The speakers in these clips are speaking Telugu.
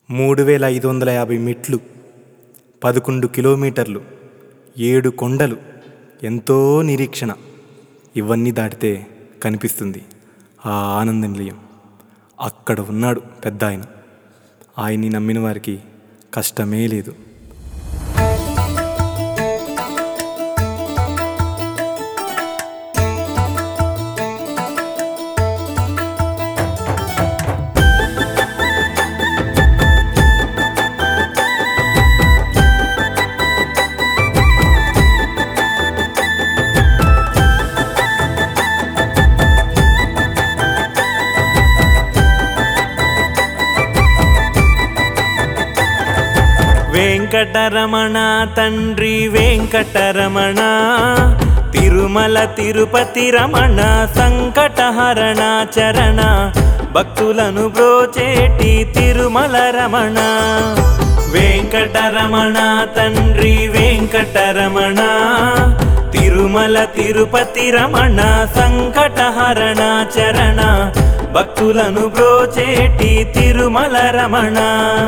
మూడు వేల ఐదు వందల యాభై మెట్లు పదకొండు కిలోమీటర్లు ఏడు కొండలు ఎంతో నిరీక్షణ ఇవన్నీ దాటితే కనిపిస్తుంది ఆ ఆనంద నిలయం అక్కడ ఉన్నాడు పెద్ద ఆయన ఆయన్ని నమ్మిన వారికి కష్టమే లేదు వెంకటరమణ తండ్రి వెంకటరమణ తిరుమల తిరుపతి రమణ సంకటహరణ చరణ భక్తులను బ్రోచేటి తిరుమల రమణ వెంకటరమణ తండ్రి వెంకటరమణ తిరుమల తిరుపతి రమణ సంకటహరణ చరణ భక్తులను బ్రోచేటి తిరుమల రమణ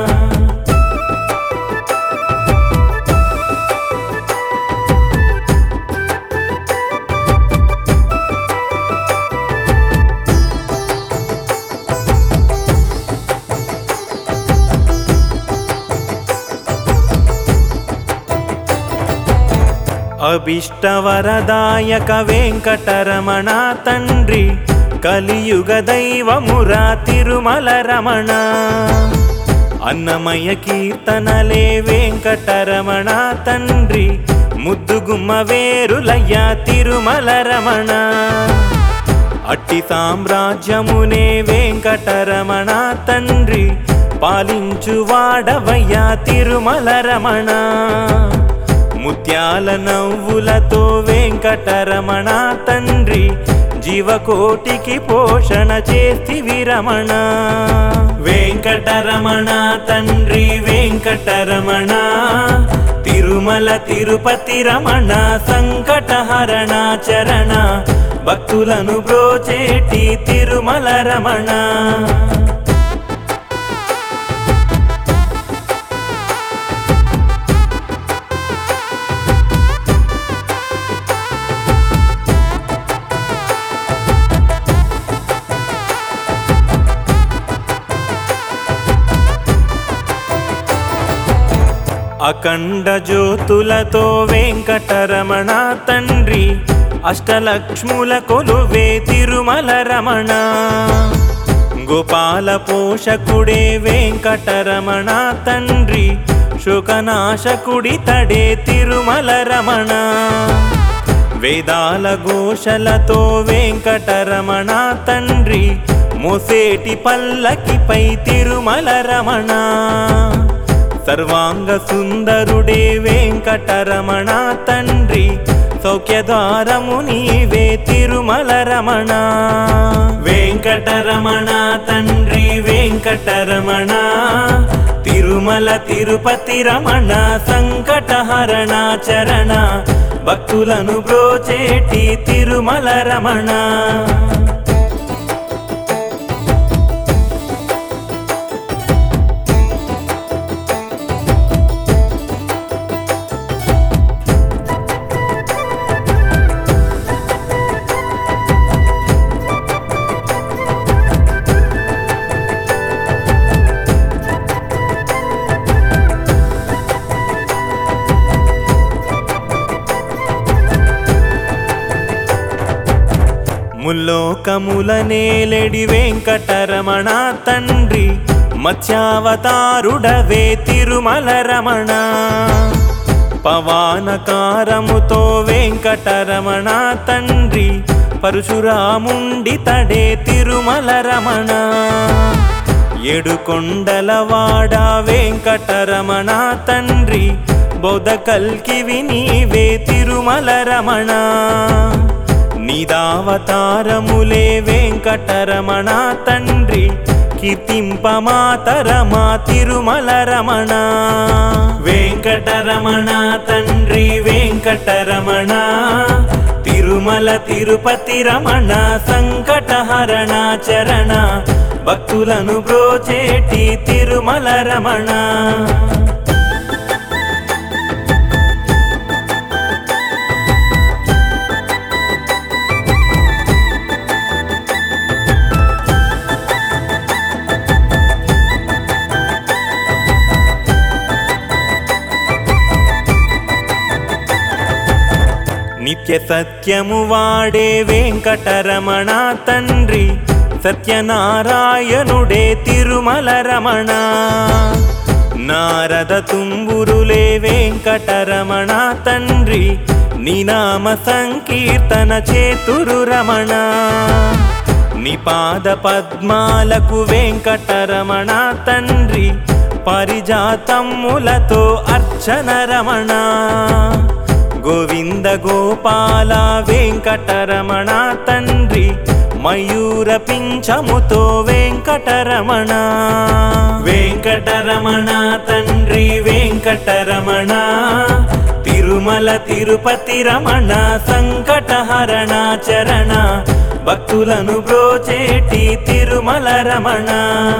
అభిష్టవరదాయక వెంకటరమణ తండ్రి కలియుగ దైవమురా తిరుమల రమణ అన్నమయ కీర్తనలే వెంకటరమణ తండ్రి ముద్దుగుమ్మ వేరులయ్య తిరుమల రమణ అట్టి సామ్రాజ్యమునే వెంకటరమణ తండ్రి పాలించు వాడవయ్యా తిరుమల రమణ ముత్యాల నవ్వులతో వెంకటరమణ తండ్రి జీవకోటికి పోషణ చేస్తివి రమణ వెంకటరమణ తండ్రి వెంకటరమణ తిరుమల తిరుపతి రమణ సంకటహరణ చరణ భక్తులను బ్రోచేటి తిరుమల రమణ అఖండ జ్యోతులతో వెంకటరమణ తండ్రి అష్టలక్ష్ముల కొలువే తిరుమల రమణ గోపాల పోషకుడే వెంకటరమణ తండ్రి శుకనాశకుడి తడే తిరుమల రమణ వేదాల ఘోషలతో వెంకటరమణ తండ్రి మోసేటి పల్లకిపై తిరుమల రమణ సర్వాంగ సుందరుడే వెంకటరమణ తండ్రి సౌఖ్యద్వారము నీవే తిరుమల రమణ వెంకటరమణ తండ్రి వెంకటరమణ తిరుమల తిరుపతి రమణ సంకటహరణ చరణ భక్తులను బ్రోచేటి తిరుమల రమణ ముల్లోకముల నేలెడి వెంకటరమణ తండ్రి మత్స్యావతారుడవే తిరుమల రమణ పవానకారముతో వెంకటరమణ తండ్రి పరశురాముండి తడే తిరుమల రమణ ఏడు కొండలవాడ వెంకటరమణ తండ్రి బౌద్ధ కల్కివి నీవే తిరుమల రమణ నిదావతారములే వెంకటరమణ తండ్రి కీర్తింపమాతరమా తిరుమల రమణ వెంకటరమణ తండ్రి వెంకటరమణ తిరుమల తిరుపతి రమణ సంకటహరణ చరణ భక్తులను బ్రోచేటి తిరుమల రమణ నిత్య సత్యము వాడే వెంకటరమణ తండ్రి సత్యనారాయణుడే తిరుమల రమణ నారద తుంబురులే వెంకటరమణ తండ్రి నినామ సంకీర్తన చేతురు రమణ నిపాద పద్మాలకు వెంకటరమణ తండ్రి పరిజాతమ్ములతో అర్చన రమణ గోవింద గోపాల వెంకటరమణ తండ్రి మయూర పింఛముతో వెంకటరమణ వెంకటరమణ తండ్రి వెంకటరమణ తిరుమల తిరుపతి రమణ సంకటహరణ చరణ భక్తులను బ్రోచేటి తిరుమల రమణ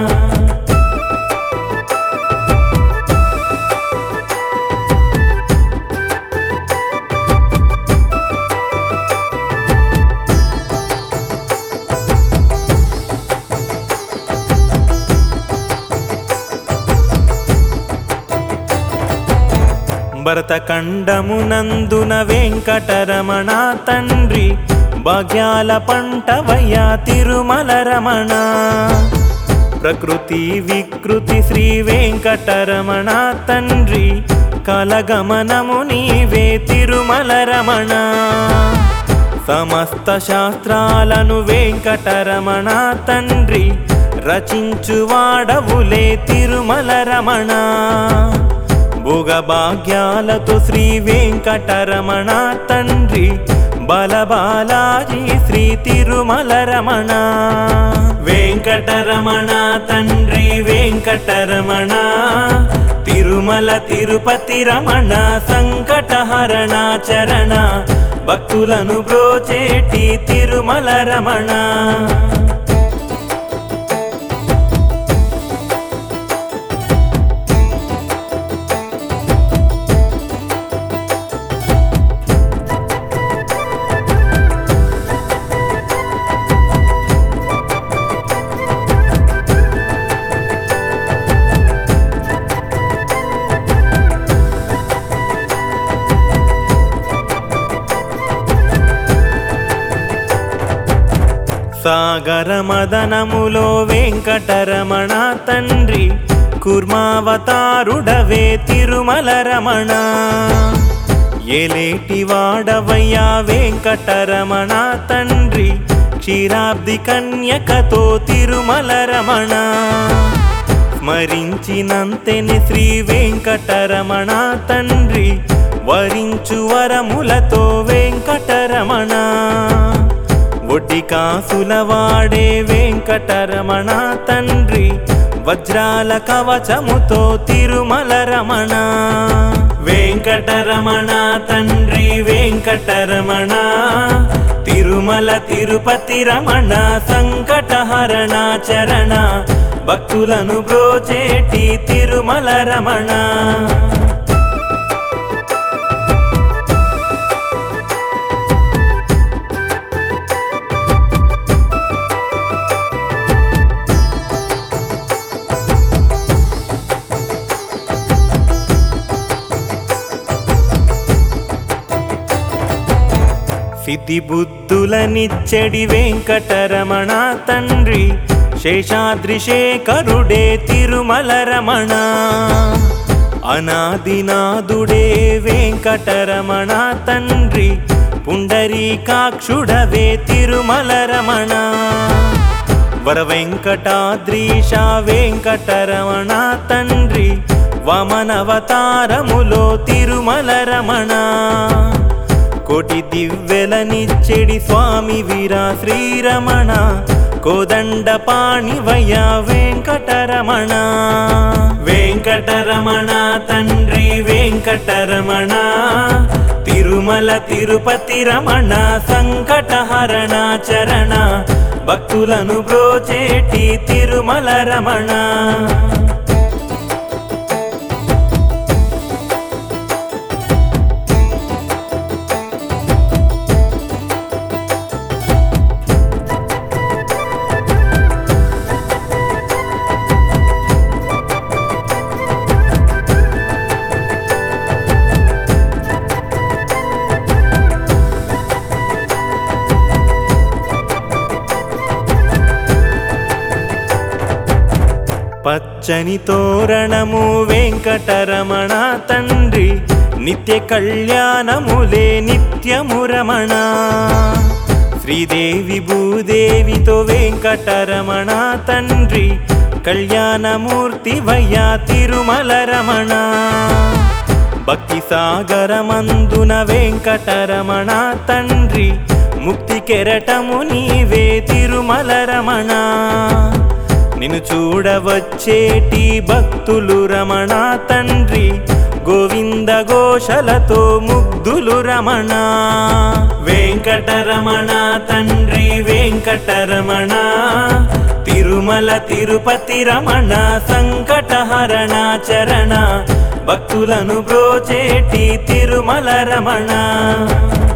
భరతఖండమునందున వెంకటరమణ తండ్రి భాగ్యాల పంటవయ్య తిరుమల రమణ ప్రకృతి వికృతి శ్రీ వెంకటరమణ తండ్రి కలగమనము నీవే తిరుమల రమణ సమస్త శాస్త్రాలను వెంకటరమణ తండ్రి రచించువాడవులే తిరుమల రమణ భోగభాగ్యాలతో శ్రీ వెంకటరమణ తండ్రి బలబాలాజీ శ్రీ తిరుమల రమణ వెంకటరమణ తండ్రి వెంకటరమణ తిరుమల తిరుపతి రమణ సంకటహరణ చరణ భక్తులను బ్రోచేటి తిరుమల రమణ సాగర మదనములో వెంకటరమణ తండ్రి కుర్మావతారుడవే తిరుమల రమణ ఏలేటి వాడవయ్యా వెంకటరమణ తండ్రి క్షీరాబ్ది కన్యకతో తిరుమల రమణ స్మరించినంతెని శ్రీ వెంకటరమణ తండ్రి వరించు వరములతో వెంకటరమణ ఒడ్డి కాసుల వాడే వెంకటరమణ తండ్రి వజ్రాల కవచముతో తిరుమల రమణ వెంకటరమణ తండ్రి వెంకటరమణ తిరుమల తిరుపతి రమణ సంకటహరణ చరణ భక్తులను బ్రోచేటి తిరుమల రమణ సిద్ధి బుద్ధులనిచ్చడి వెంకటరమణ తండ్రి శేషాద్రి శేఖరుడే తిరుమల రమణ అనాదినాదుడే వెంకటరమణ తండ్రి పుండరీకాక్షుడవే తిరుమల రమణ వర వెంకటాద్రీష వెంకటరమణ తండ్రి వమనవతారములో తిరుమల రమణ కోటి దివ్వెలనిచ్చెడి స్వామి వీరా శ్రీరమణ కోదండ పాణివయ్య వెంకటరమణ వెంకటరమణ తండ్రి వెంకటరమణ తిరుమల తిరుపతి రమణ సంకటహరణ చరణ భక్తులను బ్రోచేటి తిరుమల రమణ పచ్చని తోరణము వెంకటరమణ తండ్రి నిత్య కళ్యాణములే నిత్యము రమణ శ్రీదేవి భూదేవితో వెంకటరమణ తండ్రి కళ్యాణమూర్తి వయ్యా తిరుమల రమణ భక్తి సాగరమందున వెంకటరమణ తండ్రి ముక్తి కెరటము నీవే తిరుమల రమణ నిన్ను చూడవచ్చేటి భక్తులు రమణ తండ్రి గోవింద ఘోషలతో ముగ్ధులు రమణ వెంకటరమణ తండ్రి వెంకటరమణ తిరుమల తిరుపతి రమణ సంకటహరణ చరణ భక్తులను బ్రోచేటి తిరుమల రమణ